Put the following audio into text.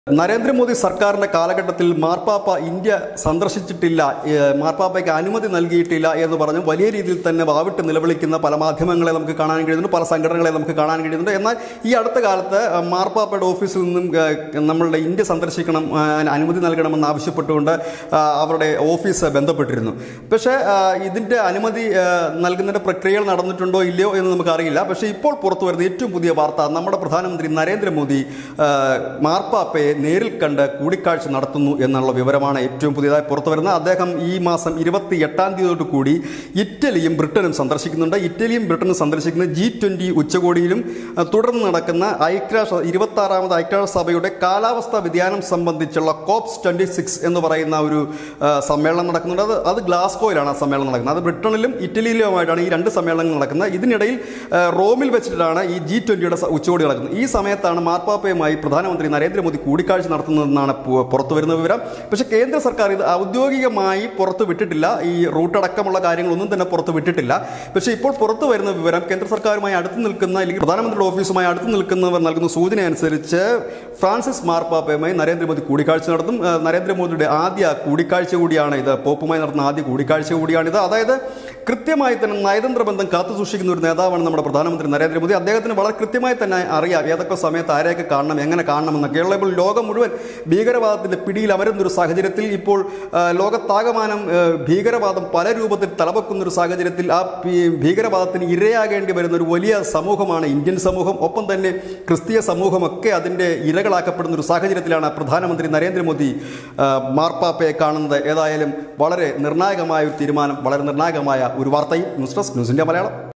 നരേന്ദ്രമോദി സർക്കാരിന്റെ കാലഘട്ടത്തിൽ മാർപ്പാപ്പ ഇന്ത്യ സന്ദർശിച്ചിട്ടില്ല ഏഹ് മാർപ്പാപ്പയ്ക്ക് അനുമതി നൽകിയിട്ടില്ല എന്ന് പറഞ്ഞ് വലിയ രീതിയിൽ തന്നെ വാവിട്ട് നിലവിളിക്കുന്ന പല മാധ്യമങ്ങളെ നമുക്ക് കാണാൻ കഴിയുന്നുണ്ട് പല സംഘടനകളെ നമുക്ക് കാണാൻ കഴിയുന്നുണ്ട് എന്നാൽ ഈ അടുത്ത കാലത്ത് അഹ് മാർപ്പാപ്പയുടെ ഓഫീസിൽ നിന്നും ഏഹ് നമ്മളുടെ ഇന്ത്യ സന്ദർശിക്കണം ആഹ് അനുമതി നൽകണമെന്ന് ആവശ്യപ്പെട്ടുകൊണ്ട് ആഹ് അവരുടെ ഓഫീസ് ബന്ധപ്പെട്ടിരുന്നു പക്ഷേ ആഹ് ഇതിന്റെ അനുമതി ആഹ് നൽകുന്നതിന്റെ പ്രക്രിയകൾ നടന്നിട്ടുണ്ടോ ഇല്ലയോ എന്ന് നമുക്കറിയില്ല പക്ഷേ ഇപ്പോൾ പുറത്തു വരുന്ന ഏറ്റവും പുതിയ വാർത്ത നമ്മുടെ പ്രധാനമന്ത്രി നരേന്ദ്രമോദി ആഹ് മാർപ്പാപ്പയെ നേരിൽ കണ്ട് കൂടിക്കാഴ്ച നടത്തുന്നു എന്നുള്ള വിവരമാണ് ഏറ്റവും പുതിയതായി പുറത്തു വരുന്നത് അദ്ദേഹം ഈ മാസം ഇരുപത്തി എട്ടാം തീയതിയോട് കൂടി ഇറ്റലിയും ബ്രിട്ടനും സന്ദർശിക്കുന്നുണ്ട് ഇറ്റലിയും ബ്രിട്ടനും സന്ദർശിക്കുന്ന ജി ട്വന്റി ഉച്ചകോടിയിലും അഹ് തുടർന്ന് നടക്കുന്ന ഐക്യരാഷ്ട്ര ഇരുപത്തി ആറാമത് ഐക്യരാഷ്ട്ര സഭയുടെ കാലാവസ്ഥാ വ്യതിയാനം സംബന്ധിച്ചുള്ള കോപ്സ് ട്വന്റി സിക്സ് എന്ന് പറയുന്ന ഒരു ആഹ് സമ്മേളനം നടക്കുന്നുണ്ട് അത് അത് ഗ്ലാസ്കോയിലാണ് ആ സമ്മേളനം നടക്കുന്നത് അത് ബ്രിട്ടനിലും ഇറ്റലിയിലുമായിട്ടാണ് ഈ രണ്ട് സമ്മേളനങ്ങൾ നടക്കുന്നത് ഇതിനിടയിൽ ആഹ് റോമിൽ വെച്ചിട്ടാണ് ഈ ജി ട്വന്റിയുടെ ഉച്ചകോടി നടക്കുന്നത് ഈ സമയത്താണ് മാർപ്പാപ്പയുമായി പ്രധാനമന്ത്രി നരേന്ദ്രമോദി കൂടിക്കാഴ്ച നടത്തുന്നതെന്നാണ് പു- പുറത്തു വരുന്ന വിവരം പക്ഷേ കേന്ദ്ര സർക്കാർ ഇത് ഔദ്യോഗികമായി പുറത്തു വിട്ടിട്ടില്ല ഈ റൂട്ട് അടക്കമുള്ള കാര്യങ്ങളൊന്നും തന്നെ പുറത്തു വിട്ടിട്ടില്ല പക്ഷേ ഇപ്പോൾ പുറത്തു വരുന്ന വിവരം കേന്ദ്ര സർക്കാരുമായി അടുത്ത് നിൽക്കുന്ന അല്ലെങ്കിൽ പ്രധാനമന്ത്രിയുടെ ഓഫീസുമായി അടുത്ത് നിൽക്കുന്നവർ നൽകുന്ന സൂചന അനുസരിച്ച് ഫ്രാൻസിസ് മാർപ്പാപ്പയുമായി നരേന്ദ്രമോദി കൂടിക്കാഴ്ച നടത്തും ആ, നരേന്ദ്രമോദിയുടെ ആദ്യ കൂടിക്കാഴ്ച കൂടിയാണ് ഇത് പോപ്പുമായി നടത്തുന്ന ആദ്യ കൂടിക്കാഴ്ച കൂടിയാണിത് അതായത് കൃത്യമായി തന്നെ നയതന്ത്ര ബന്ധം കാത്തു സൂക്ഷിക്കുന്ന ഒരു നേതാവാണ് നമ്മുടെ പ്രധാനമന്ത്രി നരേന്ദ്രമോദി അദ്ദേഹത്തിന് വളരെ കൃത്യമായി തന്നെ അറിയാം ഏതൊക്കെ സമയത്ത് ആരെയൊക്കെ കാണണം എങ്ങനെ കാണണം എന്നൊക്കെയുള്ള ഇപ്പോൾ ലോകം മുഴുവൻ ഭീകരവാദത്തിന്റെ പിടിയിൽ അമരുന്ന ഒരു സാഹചര്യത്തിൽ ഇപ്പോൾ ആ, ലോകത്താകമാനം ആ, ഭീകരവാദം പല രൂപത്തിൽ തലവെക്കുന്ന ഒരു സാഹചര്യത്തിൽ ആ ഭീ- ഭീകരവാദത്തിന് ഇരയാകേണ്ടി വരുന്ന ഒരു വലിയ സമൂഹമാണ് ഇന്ത്യൻ സമൂഹം ഒപ്പം തന്നെ ക്രിസ്തീയ സമൂഹമൊക്കെ അതിൻ്റെ ഇരകളാക്കപ്പെടുന്ന ഒരു സാഹചര്യത്തിലാണ് പ്രധാനമന്ത്രി നരേന്ദ്രമോദി ആ, മാർപ്പാപ്പയെ കാണുന്നത് ഏതായാലും വളരെ നിർണായകമായ ഒരു തീരുമാനം വളരെ നിർണായകമായ ഒരു വാർത്തയും ന്യൂസ് ഡെസ്ക് ന്യൂസിൻ്റെ മലയാളം